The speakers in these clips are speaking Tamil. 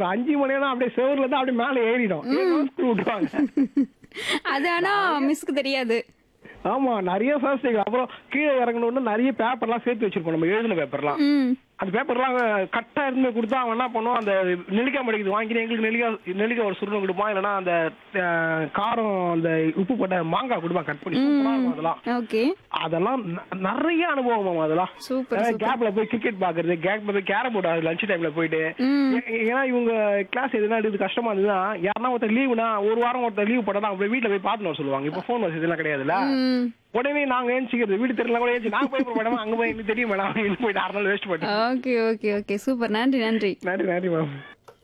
ஒரு அஞ்சு மணி நேரம் அப்படியே செவர்ல இருந்து அப்படியே மேல ஏறிடும் ஸ்க்ரூ விட்டுருவாங்க அது ஆனா மிஸ்க்கு தெரியாது ஆமா நிறைய ஃபர்ஸ்ட் அப்புறம் கீழே இறங்கணும்னு நிறைய பேப்பர்லாம் சேர்த்து வச்சிருப்போம் நம்ம எழுதின பேப்பர்லாம் ம் அந்த பேப்பர்லாம் கட்டா இருந்து கொடுத்தா அவன் என்ன பண்ணுவான் அந்த நெல்லிக்காய் மடிக்குது வாங்கிட்டு எங்களுக்கு நெல்லிக்காய் நெல்லிக்காய் ஒரு சுருணம் கொடுப்பான் இல்லைன்னா அந்த அஹ், காரம் அந்த உப்பு போட்ட மாங்காய் கொடுப்பான் கட் பண்ணி சூப்பரா இருக்கும் அதெல்லாம் ஓகே அதெல்லாம் ந- நிறைய அனுபவம் அதெல்லாம் சூப்பர் கேப்ல போய் கிரிக்கெட் பாக்குறது கேப்ல போய் கேரம் போர்டு லஞ்ச் டைம்ல போயிட்டு ம் ஏ- ஏன்னா இவங்க கிளாஸ் எதுனா எடுத்து கஷ்டமா இருந்ததுன்னா யாருன்னா ஒருத்தர் லீவுனா ஒரு வாரம் ஒருத்தர் லீவ் போட்டா அவங்க போய் வீட்டுல போய் பார்த்துட்டு வர சொல்லுவாங்க இப்ப போன் வசதி எல்லாம் கிடையாதுல்ல ம் உடனே நாங்க ஏஞ்சிக்கிறது வீடு தெரியல கூட ஏஞ்சி நாங்க போய் மேடம் அங்க போய் எனக்கு தெரியும் மேடம் இன்னும் போயிட்டு ஆறு நாள் வேஸ்ட் பண்ணிட்டேன் ஓகே ஓகே ஓகே சூப்பர் நன்றி நன்றி நன்றி நன்றி மேம்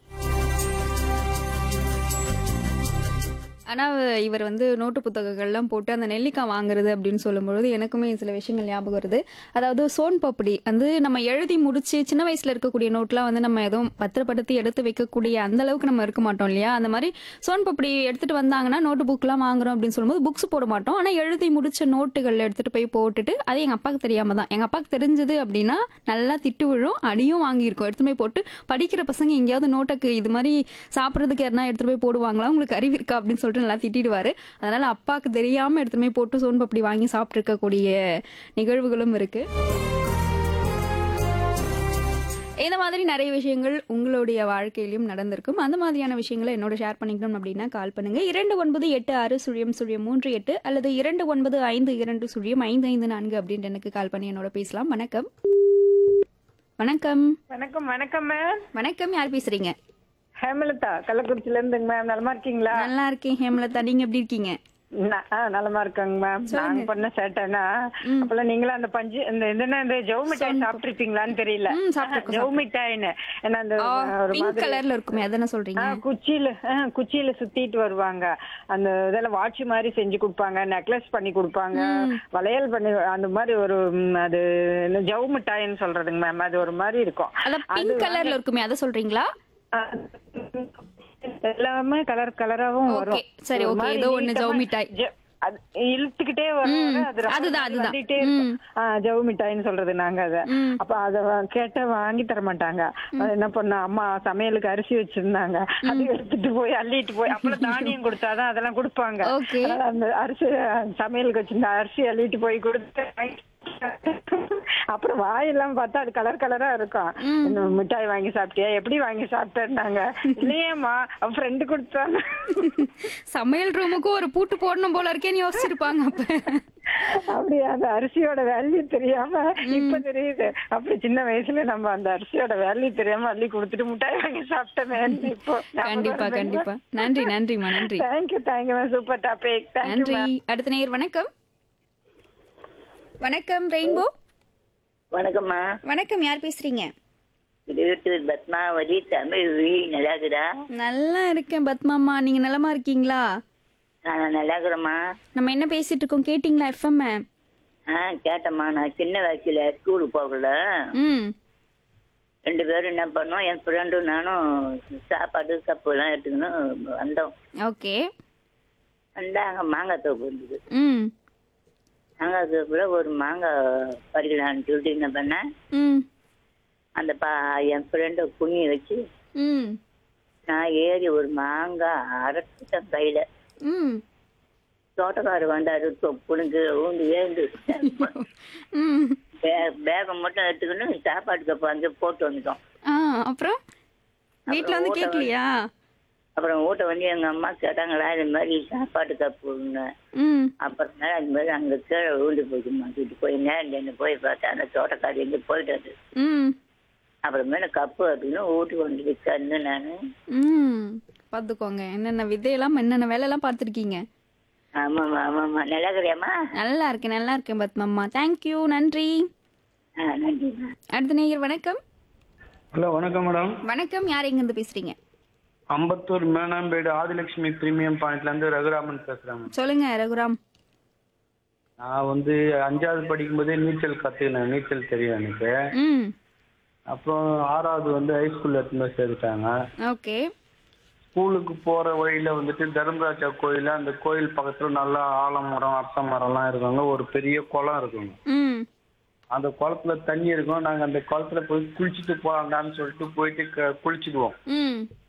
ஆனா இவர் வந்து நோட்டு புத்தகங்கள்லாம் போட்டு அந்த நெல்லிக்காய் வாங்குறது அப்படின்னு சொல்லும்பொழுது எனக்குமே சில விஷயங்கள் ஞாபகம் வருது அதாவது சோன் பப்படி வந்து நம்ம எழுதி முடிச்சு சின்ன வயசுல இருக்கக்கூடிய நோட்லாம் வந்து நம்ம எதுவும் பத்திரப்படுத்தி எடுத்து வைக்கக்கூடிய அந்த அளவுக்கு நம்ம இருக்க மாட்டோம் இல்லையா அந்த மாதிரி சோன் பப்படி எடுத்துட்டு வந்தாங்கன்னா நோட்டு புக்லாம் வாங்குறோம் அப்படின்னு சொல்லும்போது புக்ஸ் போட மாட்டோம் ஆனா எழுதி முடிச்ச நோட்டுகள் எடுத்துட்டு போய் போட்டுட்டு அது எங்க அப்பாவுக்கு தெரியாம தான் எங்க அப்பாவுக்கு தெரிஞ்சது அப்படின்னா நல்லா திட்டு விழும் அடியும் வாங்கியிருக்கோம் எடுத்து போய் போட்டு படிக்கிற பசங்க எங்கேயாவது நோட்டுக்கு இது மாதிரி சாப்பிட்றதுக்கு யாருனா எடுத்துட்டு போய் போடுவாங்களா உங்களுக்கு அறிவு இருக்கா அப்படின்னு சொல்லிட்டு நல்லா திட்டிடுவாரு அதனால அப்பாவுக்கு தெரியாம எடுத்துட்டு போய் போட்டு சோன் பப்படி வாங்கி சாப்பிட்டு இருக்கக்கூடிய நிகழ்வுகளும் இருக்கு இந்த மாதிரி நிறைய விஷயங்கள் உங்களுடைய வாழ்க்கையிலும் நடந்திருக்கும் அந்த மாதிரியான விஷயங்களை என்னோட ஷேர் பண்ணிக்கணும் அப்படின்னா கால் பண்ணுங்க இரண்டு ஒன்பது எட்டு ஆறு சுழியம் சுழியம் மூன்று எட்டு அல்லது இரண்டு ஒன்பது ஐந்து இரண்டு சுழியம் ஐந்து ஐந்து நான்கு அப்படின்ட்டு எனக்கு கால் பண்ணி என்னோட பேசலாம் வணக்கம் வணக்கம் வணக்கம் வணக்கம் மேம் வணக்கம் யார் பேசுறீங்க ஹேமலதா கள்ளக்குறிச்சில இருந்துங்க மேம் நலமா இருக்கீங்களா நல்லா இருக்கேன் ஹேமலதா நீங்க எப்படி இருக்கீங்க ந- ஆ, நலமா இருக்காங்க மேம் நாங்க பண்ண சேட்டைனா அப்பெல்லாம் நீங்களும் அந்த பஞ்சு இந்த என்னன்னா இந்த ஜவு மிட்டாய் சாப்பிட்டுருப்பீங்களான்னு தெரியல ம், சாப்பிட்டிருக்கோம், ஜவு மிட்டாய்னு ஏன்னா அந்த ஒரு பிங்க் மாதிரி கலர்ல இருக்குமே அதானே ஆ, சொல்றீங்க குச்சியில ஆ, குச்சியில சுத்திட்டு வருவாங்க அந்த இதெல்லாம் வாட்ச் மாதிரி செஞ்சு கொடுப்பாங்க நெக்லஸ் பண்ணி கொடுப்பாங்க வளையல் பண்ணி அந்த மாதிரி ஒரு ம், அது என்ன ஜவு மிட்டாய்ன்னு சொல்றதுங்க மேம் அது ஒரு மாதிரி இருக்கும் அதான் பிங்க் கலர்ல இருக்குமே அதை சொல்றீங்களா ஆ, எல்லாமே கலர் கலராவும் Okay. வரும் சரி, ஒரு okay. மாதிரி ஏதோ ஒண்ணு நீட்டமா ஜவு மிட்டாய். ஜ- அது இழுத்துக்கிட்டே வரும் ம். அது ரப்பர் அதுதான், மாதிரி அதுதான். வந்துட்டே இருக்கும். ஆ, ஜவு மிட்டாய்ன்னு சொல்றது நாங்க அத ம். அப்ப அத வ- கேட்டா வாங்கி தர மாட்டாங்க அது என்ன பண்ண அம்மா சமையலுக்கு அரிசி வச்சிருந்தாங்க அது எடுத்துட்டு போய் அள்ளிட்டு போய் அப்பெல்லாம் தானியம் கொடுத்தாதான் அதெல்லாம் கொடுப்பாங்க Okay. அதனால அந்த அரிசி சமையலுக்கு வச்சிருந்த அரிசி அள்ளிட்டு போய் கொடுத்து அப்புறம் வாயெல்லாம் பார்த்தா அது கலர் கலரா இருக்கும் இந்த மிட்டாய் வாங்கி சாப்பிட்டியா எப்படி வாங்கி சாப்பிட்டேன்னாங்க இல்லையேம்மா அவன் ஃப்ரெண்டு கொடுத்தாங்க சமையல் ரூமுக்கு ஒரு பூட்டு போடணும் போல இருக்கேன்னு யோசிச்சிருப்பாங்க அப்ப அப்படி அந்த அரிசியோட வேல்யூ தெரியாம இப்ப தெரியுது அப்படி சின்ன வயசுல நம்ம அந்த அரிசியோட வேல்யூ தெரியாம அள்ளி கொடுத்துட்டு மிட்டாய் வாங்கி சாப்பிட்டோமே இப்போ கண்டிப்பா கண்டிப்பா நன்றி நன்றிமா நன்றி thank you thank you ma'am super topic thank you நன்றி அடுத்த நேயர் வணக்கம் வணக்கம் ரெயின்போ வணக்கம்மா வணக்கம் யார் பேசுறீங்க இருபத்தி பத்மாவதி தமிழ் வி நல்லாக்குதா நல்லா இருக்கேன் பத்மாமா நீங்க நலமா இருக்கீங்களா நான் நல்லாக்குறேம்மா நம்ம என்ன பேசிட்டு இருக்கோம் கேட்டிங்களா எஃப்எம் ஆ கேட்டம்மா நான் சின்ன வயசுல ஸ்கூலுக்கு போகல ம் ரெண்டு பேரும் என்ன பண்ணோம் என் ஃப்ரெண்டும் நானும் சாப்பாடு கப்பு எல்லாம் எடுத்துக்கணும் வந்தோம் ஓகே வந்தா அங்க மாங்காய் தோப்பு இருந்தது ம் மாங்காய் தோப்புல ஒரு மாங்காய் பறிக்கலாம்னு சொல்லிட்டு என்ன பண்ணேன் ம் அந்த பா என் ஃப்ரெண்டை புண்ணி வச்சு ம் நான் ஏறி ஒரு மாங்காய் அரைச்சிட்டேன் கையில ம் தோட்டக்காரர் வந்தாரு தொப்புனுக்கு ஊந்து ஏந்து ம் பே- பேக்கை மட்டும் எடுத்துக்கின்னு சாப்பாடு கப்பு அங்கே போட்டு வந்துட்டோம் ஆ அப்புறம் வீட்ல வந்து கேட்கலையா அப்புறம் வீட்டை வந்து எங்க அம்மா கேட்டாங்களா இது மாதிரி சாப்பாடு கப்புன்னு ம் அப்புறமேல அது மாதிரி அங்க கீழே விழுந்து போயிட்டு மாட்டிட்டு போய் நேரம் என்ன போய் பார்த்தா அந்த தோட்டக்காரி எங்க போயிட்டாரு ம் அப்புறமேல கப்பு அப்படின்னு வீட்டுக்கு வந்துட்டு கண்ணு நானு ம் பார்த்துக்கோங்க என்னென்ன விதையெல்லாம் என்னென்ன வேலையெல்லாம் பார்த்துருக்கீங்க ஆமாம்மா ஆமாம்மா நல்லா இருக்கிறியாம்மா நல்லா இருக்கேன் நல்லா இருக்கேன் பத்மம்மா தேங்க்யூ நன்றி ஆ நன்றிம்மா அடுத்த நேயர் வணக்கம் ஹலோ வணக்கம் மேடம் வணக்கம் யார் எங்கேருந்து பேசுறீங்க அம்பத்தூர் மேனாம்பேடு ஆதிலட்சுமி பிரீமியம் பாயிண்ட்ல இருந்து ரகுராமன் பேசுறேன் சொல்லுங்க ரகுராம் நான் வந்து அஞ்சாவது படிக்கும்போதே நீச்சல் கத்துக்கினேன் நீச்சல் தெரியும் எனக்கு ம் அப்புறம் ஆறாவது வந்து ஹைஸ்கூல்ல எடுத்துன்னு போய் சேர்த்துட்டாங்க ஓகே ஸ்கூலுக்கு போற வழியில வந்துட்டு தர்மராஜா கோயில் அந்த கோயில் பக்கத்துல நல்லா ஆலமரம் அரச மரம்லாம் இருக்குங்க ஒரு பெரிய குளம் இருக்குங்க ம் அந்த குளத்துல தண்ணி இருக்கும் நாங்க அந்த குளத்துல போய் குளிச்சுட்டு போலாம்டான்னு சொல்லிட்டு போயிட்டு க- குளிச்சுடுவோம் ம்